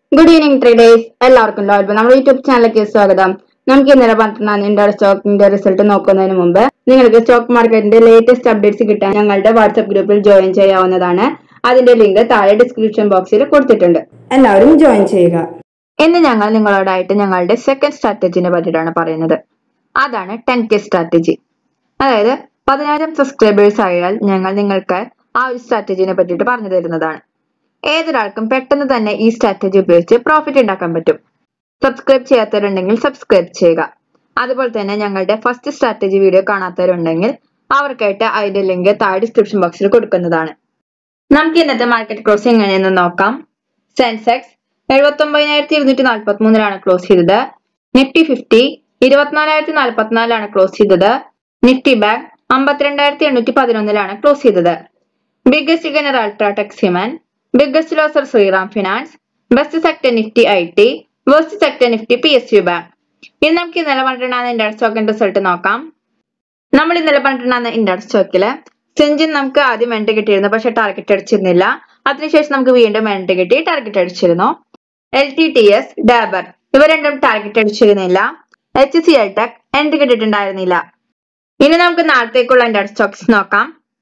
good evening traders എല്ലാവർക്കും ലോഡ് നമ്മുടെ യൂട്യൂബ് ചാനലിലേക്ക് സ്വാഗതം നമുക്ക് ഇന്നലെ പന്ത്രണ്ടാം ഇന്ത്യയുടെ സ്റ്റോക്കിന്റെ റിസൾട്ട് നോക്കുന്നതിന് മുമ്പ് നിങ്ങൾക്ക് സ്റ്റോക്ക് മാർക്കറ്റിന്റെ ലേറ്റസ്റ്റ് അപ്ഡേറ്റ്സ് കിട്ടാൻ ഞങ്ങളുടെ വാട്സ്ആപ്പ് ഗ്രൂപ്പിൽ ജോയിൻ ചെയ്യാവുന്നതാണ് അതിന്റെ ലിങ്ക് താഴെ ഡിസ്ക്രിപ്ഷൻ ബോക്സിൽ കൊടുത്തിട്ടുണ്ട് എല്ലാവരും ജോയിൻ ചെയ്യുക ഇന്ന് ഞങ്ങൾ നിങ്ങളോടായിട്ട് ഞങ്ങളുടെ സെക്കൻഡ് സ്ട്രാറ്റജിനെ പറ്റിയിട്ടാണ് പറയുന്നത് അതാണ് ടെൻ കെ സ്ട്രാറ്റജി അതായത് പതിനായിരം സബ്സ്ക്രൈബേഴ്സ് ആയാൽ ഞങ്ങൾ നിങ്ങൾക്ക് ആ ഒരു സ്ട്രാറ്റജിനെ പറ്റിയിട്ട് പറഞ്ഞു തരുന്നതാണ് ഏതൊരാൾക്കും പെട്ടെന്ന് തന്നെ ഈ സ്ട്രാറ്റജി ഉപയോഗിച്ച് പ്രോഫിറ്റ് ഉണ്ടാക്കാൻ പറ്റും സബ്സ്ക്രൈബ് ചെയ്യാത്തവരുണ്ടെങ്കിൽ സബ്സ്ക്രൈബ് ചെയ്യുക അതുപോലെ തന്നെ ഞങ്ങളുടെ ഫസ്റ്റ് സ്ട്രാറ്റജി വീഡിയോ കാണാത്തവരുണ്ടെങ്കിൽ അവർക്കായിട്ട് അതിന്റെ ലിങ്ക് താഴെ ഡിസ്ക്രിപ്ഷൻ ബോക്സിൽ കൊടുക്കുന്നതാണ് നമുക്ക് ഇന്നത്തെ മാർക്കറ്റ് ക്ലോസ് എങ്ങനെയെന്ന് നോക്കാം സെൻസെക്സ് എഴുപത്തി ഒമ്പതിനായിരത്തി ഇരുന്നൂറ്റി നാൽപ്പത്തി മൂന്നിലാണ് ക്ലോസ് ചെയ്തത് നിഫ്റ്റി ഫിഫ്റ്റി ഇരുപത്തിനാലായിരത്തി നാൽപ്പത്തിനാലിലാണ് ക്ലോസ് ചെയ്തത് നിഫ്റ്റി ബാങ്ക് അമ്പത്തിരണ്ടായിരത്തി എണ്ണൂറ്റി പതിനൊന്നിലാണ് ക്ലോസ് ചെയ്തത് biggest gainer UltraTech cement biggest loser Shriram finance best sector Nifty I T worst sector Nifty P S U bank ഇനി നമുക്ക് ഇന്നലെ പന്ത്രണ്ടാണ് ഇന്ത്യൻ സ്റ്റോക്കിന്റെ റിസൾട്ട് നോക്കാം നമ്മൾ ഇന്നലെ പന്ത്രണ്ടാണ് ഇന്ത്യൻ സ്റ്റോക്കില് സെഞ്ചിൻ നമുക്ക് ആദ്യം എൻട്രി കിട്ടിയിരുന്നു പക്ഷെ ടാർഗറ്റ് അടിച്ചിരുന്നില്ല അതിനുശേഷം നമുക്ക് വീണ്ടും എൻട്രി കിട്ടി ടാർഗറ്റ് അടിച്ചിരുന്നു L T T S Dabur ഇവ രണ്ടും ടാർഗറ്റ് അടിച്ചിരുന്നില്ല H C L tech entry കിട്ടിയിട്ടുണ്ടായിരുന്നില്ല ഇനി നമുക്ക് നാളത്തേക്കുള്ള ഇന്ത്യൻ സ്റ്റോക്സ് നോക്കാം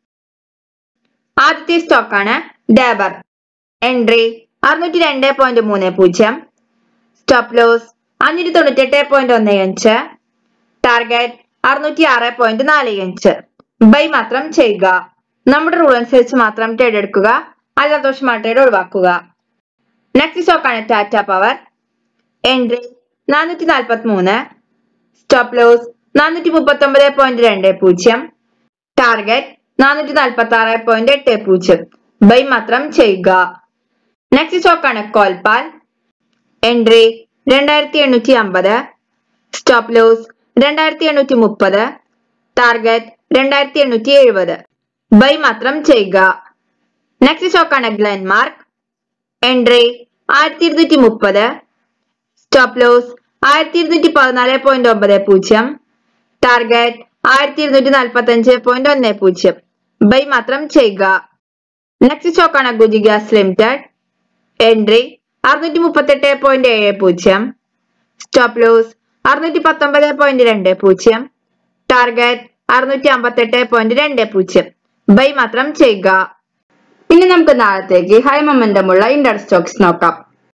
ആദ്യത്തെ സ്റ്റോക്കാണ് ഡാബർ എൻട്രി അറുന്നൂറ്റി രണ്ട് പോയിന്റ് മൂന്ന് പൂജ്യം സ്റ്റോപ്പ് ലോസ് അഞ്ഞൂറ്റി തൊണ്ണൂറ്റി എട്ട് പോയിന്റ് ഒന്ന് അഞ്ച് ടാർഗറ്റ് അറുന്നൂറ്റി ആറ് പോയിന്റ് നാല് അഞ്ച് ബൈ മാത്രം ചെയ്യുക നമ്മുടെ റൂൾ അനുസരിച്ച് മാത്രം ട്രേഡ് എടുക്കുക അല്ലാത്ത ട്രേഡ് ഒഴിവാക്കുക നെക്സ്റ്റ് സ്റ്റോക്കാണ് ടാറ്റ പവർ എൻട്രി നാനൂറ്റി നാൽപ്പത്തി മൂന്ന് സ്റ്റോപ്പ് ലോസ് നാനൂറ്റി മുപ്പത്തി ഒമ്പത് പോയിന്റ് രണ്ട് പൂജ്യം ടാർഗറ്റ് നാനൂറ്റി നാൽപ്പത്തി ആറ് പോയിന്റ് എട്ട് പൂജ്യം ബൈ മാത്രം ചെയ്യുക നെക്സ്റ്റ് സ്റ്റോക്കാണ് കോൽപാൽ എൻട്രി രണ്ടായിരത്തി എണ്ണൂറ്റി അമ്പത് സ്റ്റോപ്പ് ലോസ് രണ്ടായിരത്തി എണ്ണൂറ്റി മുപ്പത് ടാർഗറ്റ് രണ്ടായിരത്തി എണ്ണൂറ്റി എഴുപത് ബൈ മാത്രം ചെയ്യുക നെക്സ്റ്റ് സ്റ്റോക്കാണ് ഗ്ലെൻമാർക്ക് എൻട്രി ആയിരത്തി ഇരുന്നൂറ്റി മുപ്പത് സ്റ്റോപ്പ് ലോസ് ആയിരത്തി ഇരുന്നൂറ്റി പതിനാല് പോയിന്റ് ഒമ്പത് പൂജ്യം ടാർഗറ്റ് ആയിരത്തി ഇരുന്നൂറ്റി നാൽപ്പത്തി അഞ്ച് പോയിന്റ് ഒന്ന് പൂജ്യം ബൈ മാത്രം ചെയ്യുക നെക്സ്റ്റ് സ്റ്റോക്കാണ് ഗുജി ഗ്യാസ് ലിമിറ്റഡ് എൻട്രി അറുന്നൂറ്റി മുപ്പത്തെട്ട് പോയിന്റ് ഏഴ് പൂജ്യം സ്റ്റോപ്പ് ലോസ് അറുന്നൂറ്റി പത്തൊമ്പത് പോയിന്റ് രണ്ട് പൂജ്യം ടാർഗറ്റ് അറുന്നൂറ്റി അമ്പത്തെട്ട് പോയിന്റ് രണ്ട് പൂജ്യം ബൈ മാത്രം ചെയ്യുക ഇനി നമുക്ക് നാളത്തേക്ക് ഹൈ മൊമെന്റമുള്ള ഇന്റർ സ്റ്റോക്സ് നോക്കാം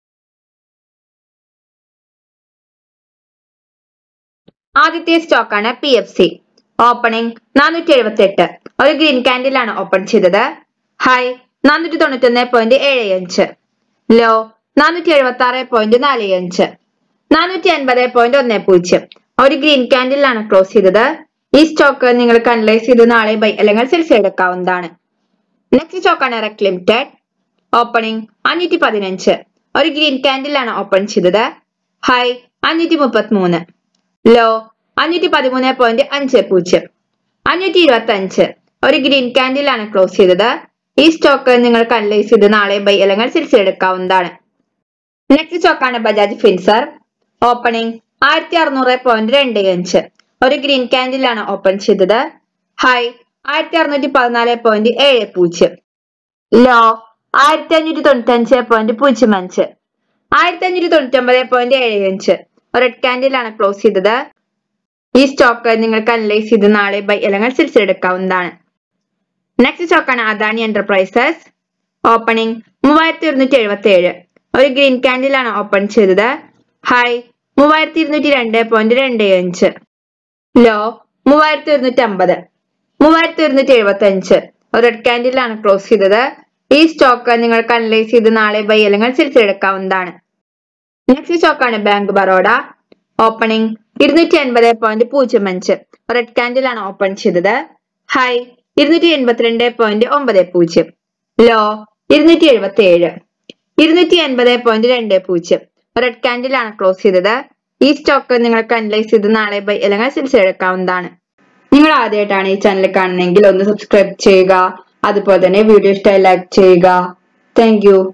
ആദ്യത്തെ സ്റ്റോക്കാണ് പി എഫ് സി ഓപ്പണിംഗ് നാനൂറ്റി എഴുപത്തി എട്ട് ഒരു ഗ്രീൻ കാൻഡിലാണ് ഓപ്പൺ ചെയ്തത് ഹൈ നാനൂറ്റി തൊണ്ണൂറ്റി ഒന്ന് പോയിന്റ് ഏഴ് അഞ്ച് ലോ നാനൂറ്റി എഴുപത്തി ആറ് പോയിന്റ് നാല് അഞ്ച് നാനൂറ്റി അൻപത് പോയിന്റ് ഒന്ന് പൂജ്യം ഒരു ഗ്രീൻ കാൻഡിലാണ് ക്ലോസ് ചെയ്തത് ഈ സ്റ്റോക്ക് നിങ്ങൾക്ക് അനലൈസ് ചെയ്ത് നാളെ ബൈ അല്ലെങ്കിൽ സെൽസ് എടുക്കാവുന്നതാണ് നെക്സ്റ്റ് സ്റ്റോക്കാണ് റെക് ലിമിറ്റഡ് ഓപ്പണിംഗ് അഞ്ഞൂറ്റി പതിനഞ്ച് ഒരു ഗ്രീൻ കാൻഡിലാണ് ഓപ്പൺ ചെയ്തത് ഹൈ അഞ്ഞൂറ്റി മുപ്പത്തി മൂന്ന് ലോ അഞ്ഞൂറ്റി പതിമൂന്ന് പോയിന്റ് അഞ്ച് പൂജ്യം അഞ്ഞൂറ്റി ഇരുപത്തി അഞ്ച് ഒരു ഗ്രീൻ കാൻഡിലാണ് ക്ലോസ് ചെയ്തത് ഈ സ്റ്റോക്ക് നിങ്ങൾക്ക് അനലൈസ് ചെയ്ത് നാളെ ബൈ അല്ലെങ്കിൽ സെൽസ് എടുക്കാവുന്നതാണ് നെക്സ്റ്റ് സ്റ്റോക്കാണ് ബജാജ് ഫിൻസർ ഓപ്പണിംഗ് ആയിരത്തി അറുന്നൂറ് പോയിന്റ് രണ്ട് അഞ്ച് ഒരു ഗ്രീൻ കാൻഡിലാണ് ഓപ്പൺ ചെയ്തത് ഹൈ ആയിരത്തി അറുന്നൂറ്റി പതിനാല് പോയിന്റ് ഏഴ് പൂജ്യം ലോ ആയിരത്തി അഞ്ഞൂറ്റി തൊണ്ണൂറ്റി അഞ്ച് പോയിന്റ് പൂജ്യം അഞ്ച് ആയിരത്തി അഞ്ഞൂറ്റി തൊണ്ണൂറ്റി ഒമ്പത് പോയിന്റ് ഏഴ് അഞ്ച് റെഡ് കാൻഡിലാണ് ക്ലോസ് ചെയ്തത് ഈ സ്റ്റോക്ക് നിങ്ങൾക്ക് അനലൈസ് ചെയ്ത് നാളെ ബൈ അല്ലെങ്കിൽ സെൽസ് എടുക്കാവുന്നതാണ് നെക്സ്റ്റ് സ്റ്റോക്കാണ് അദാനി എന്റർപ്രൈസസ് ഓപ്പണിംഗ് മൂവായിരത്തി ഒരുന്നൂറ്റി എഴുപത്തി ഏഴ് ഒരു ഗ്രീൻ കാൻഡിലാണ് ഓപ്പൺ ചെയ്തത് ഹൈ മൂവായിരത്തി ഇരുന്നൂറ്റി രണ്ട് പോയിന്റ് രണ്ട് അഞ്ച് ലോ മൂവായിരത്തി ഒരുന്നൂറ്റി അമ്പത് മൂവായിരത്തി ഒരുന്നൂറ്റി എഴുപത്തി അഞ്ച് റെഡ് കാൻഡിലാണ് ക്ലോസ് ചെയ്തത് ഈ സ്റ്റോക്ക് നിങ്ങൾക്ക് അനലൈസ് ചെയ്ത് നാളെ ബൈ അല്ലെങ്കിൽ സെൽസ് എടുക്കാവുന്നതാണ് നെക്സ്റ്റ് സ്റ്റോക്കാണ് ബാങ്ക് ബറോഡ ഓപ്പണിംഗ് ഇരുന്നൂറ്റി അൻപത് പോയിന്റ് പൂജ്യം അഞ്ച് റെഡ് കാൻഡിലാണ് ഓപ്പൺ ചെയ്തത് ഹൈ ഇരുന്നൂറ്റി എൺപത്തിരണ്ട് പോയിന്റ് ഒമ്പത് പൂജ്യം ലോ ഇരുന്നൂറ്റി എഴുപത്തി ഏഴ് ഇരുന്നൂറ്റി അൻപത് പോയിന്റ് രണ്ട് പൂജ്യം റെഡ് കാൻഡിലാണ് ക്ലോസ് ചെയ്തത് ഈ സ്റ്റോക്ക് നിങ്ങൾക്ക് അനലൈസ് ചെയ്ത് നാളെ ബൈ അല്ലെങ്കിൽ സെൽസ് എടുക്കാവുന്നതാണ് നിങ്ങൾ ആദ്യമായിട്ടാണ് ഈ ചാനൽ കാണുന്നതെങ്കിൽ ഒന്ന് സബ്സ്ക്രൈബ് ചെയ്യുക അതുപോലെ തന്നെ വീഡിയോ ഇഷ്ടമായി ലൈക്ക് ചെയ്യുക താങ്ക്